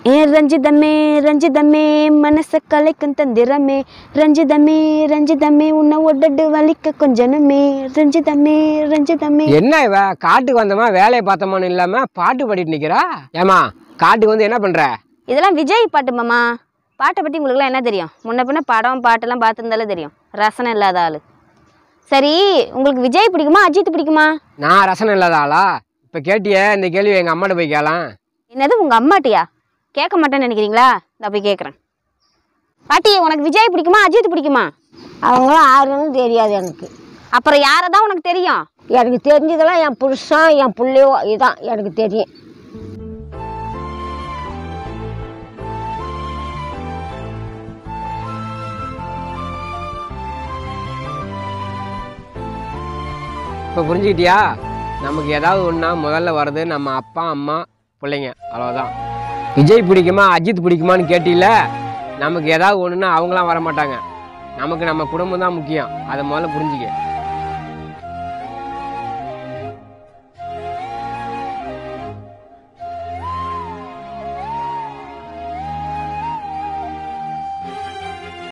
ஏ ரஞ்சிதமே ரஞ்சிதமே மனச கலைக்கும் தந்திரமே ரஞ்சிதமே ரஞ்சிதமே உன்னை ஒடடு வலிக்க கொஞ்சனுமே ரஞ்சிதமே ரஞ்சிதமே என்ன இவ காட்டுக்கு வந்தோமா வேலையை பார்த்தோமான்னு இல்லாம பாட்டு பாடிட்டு நிக்கிறா ஏமா காட்டுக்கு வந்து என்ன பண்ற இதெல்லாம் விஜய் பாட்டு மாமா பாட்டை பற்றி உங்களுக்குலாம் என்ன தெரியும் முன்ன பின்ன படம் பாட்டெல்லாம் பார்த்துருந்தாலே தெரியும் ரசனை இல்லாத ஆள் சரி உங்களுக்கு விஜய் பிடிக்குமா அஜித் பிடிக்குமா நான் ரசனை இல்லாத ஆளா இப்ப கேட்டியே இந்த கேள்வி எங்க அம்மாட்ட போய் கேளாம் என்னது உங்கள் அம்மாட்டியா கேட்க மாட்டேன்னு நினைக்கிறீங்களா நான் போய் கேட்குறேன் பாட்டி உனக்கு விஜய் பிடிக்குமா அஜித் பிடிக்குமா அவங்களாம் யாருன்னு தெரியாது எனக்கு அப்புறம் யாரை தான் உனக்கு தெரியும் எனக்கு தெரிஞ்சதெல்லாம் என் புருஷன் என் பிள்ளையோ இதான் எனக்கு தெரியும் இப்போ புரிஞ்சுக்கிட்டியா நமக்கு ஏதாவது ஒன்றா முதல்ல வர்றது நம்ம அப்பா அம்மா பிள்ளைங்க அவ்வளோதான் விஜய் பிடிக்குமா அஜித் பிடிக்குமான்னு கேட்டில நமக்கு ஏதாவது ஒன்றுனா அவங்களாம் வர மாட்டாங்க நமக்கு நம்ம குடும்பம் தான் முக்கியம் அதை முதல்ல புரிஞ்சுக்க